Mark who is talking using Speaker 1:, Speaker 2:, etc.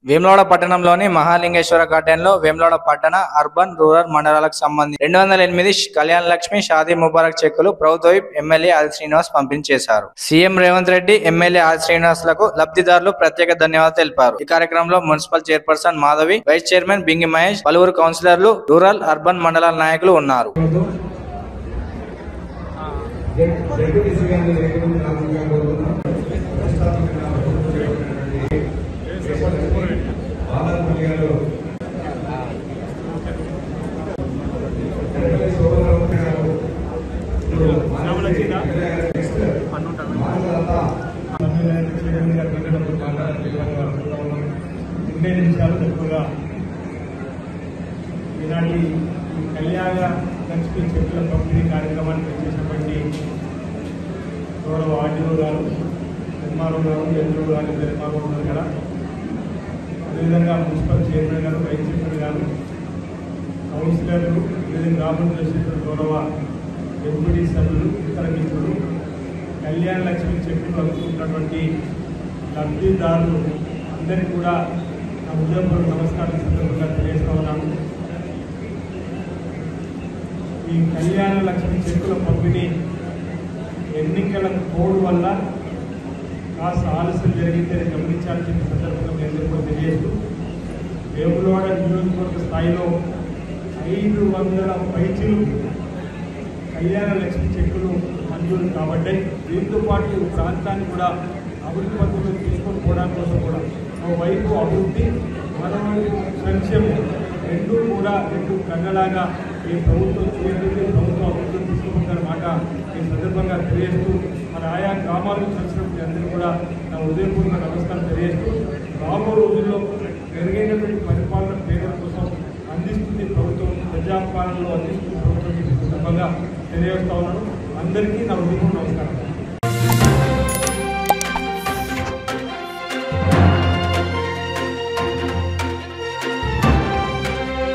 Speaker 1: వేములవాడ పట్టణంలోని మహాలింగేశ్వర గార్డెన్ లో వేములవాడ పట్టణ అర్బన్ రూరల్ మండలాలకు సంబంధించి రెండు వందల ఎనిమిది కళ్యాణ లక్ష్మి షాదీ ముబారక్ చెక్కులు ప్రభుత్వ విప్ ఎమ్మెల్యే ఆది శ్రీనివాస్ పంపిణీ చేశారు సీఎం రేవంత్ రెడ్డి ఎమ్మెల్యే ఆది శ్రీనివాస్ లకు లబ్ధిదారులు ప్రత్యేక ధన్యవాదాలు తెలిపారు ఈ కార్యక్రమంలో municipal chairperson Madhavi vice chairman Bingi Mahesh పలువురు కౌన్సిలర్లు రూరల్ అర్బన్ మండలాల నాయకులు ఉన్నారు
Speaker 2: జడ్పీటీసీ గారిని రేవంత్ రాజు గారు కోరుతున్నాం. ప్రస్తావించిన బాలాజీ గారు జడ్పీ సోదరులు గారు ఇప్పుడు మానవ నెక్స్ట్ మానవతా
Speaker 3: రెండే నిమిషాలు ఎక్కువగా ఈనాటి ఈ కళ్యాణ లక్ష్మి చెట్ల పంపిణీ కార్యక్రమానికి వచ్చేసినటువంటి గౌరవ ఆర్డీఓ గారు ఎంఆర్ఓ గారు ఎంఆర్ఓ గారు ఇద్దరు ఎంఆర్ఓ ఉన్నారు కదా అదేవిధంగా municipal chairman garu vice chairman garu కౌన్సిలర్లు వివిధ గ్రామం చేసిన గౌరవ ఎంపీడీ సభ్యులు ఇతర మిత్రులు కళ్యాణ లక్ష్మి చెట్లు అందుకుంటున్నటువంటి లబ్ధిదారులు అందరికీ కూడా నా ఉదయపూర్వక నమస్కారం సందర్భంగా తెలియజేస్తా ఉన్నాను ఈ కళ్యాణ లక్ష్మి చెక్కుల పంపిణీ ఎన్నికల కోడ్ వల్ల కాస్త ఆలస్యం జరిగిందని గమనించాలని చెప్పి సందర్భంగా మీ అందరికీ కూడా తెలియజేస్తూ వేములవాడ నియోజకవర్గ స్థాయిలో ఐదు వందల పైచీలు కళ్యాణ లక్ష్మి చెక్కులు మంజూరు కాబట్టాయి దీంతో పాటు ఈ ప్రాంతాన్ని కూడా అభివృద్ధి పద్ధతిలో తీసుకొని పోవడానికి కోసం కూడా ఓవైపు అభివృద్ధి మరోవైపు సంక్షేమం రెండు కూడా రెండు కన్నలాగా ఈ ప్రభుత్వం చేస్తుంది ప్రభుత్వం అభివృద్ధి తీసుకుంటారన్నమాట ఈ సందర్భంగా తెలియజేస్తూ మన ఆయా గ్రామాలకు వచ్చినప్పుడు అందరూ కూడా నా ఉదయపూర్వక నమస్కారం తెలియజేస్తూ రాబో రోజుల్లో మెరుగైనటువంటి పరిపాలన పేదల కోసం అందిస్తుంది ప్రభుత్వం ప్రజాపాలనలో అందిస్తుంది ప్రభుత్వం ఈ సందర్భంగా తెలియజేస్తా ఉన్నాను అందరికీ నా ఉదయపూర్వక నమస్కారం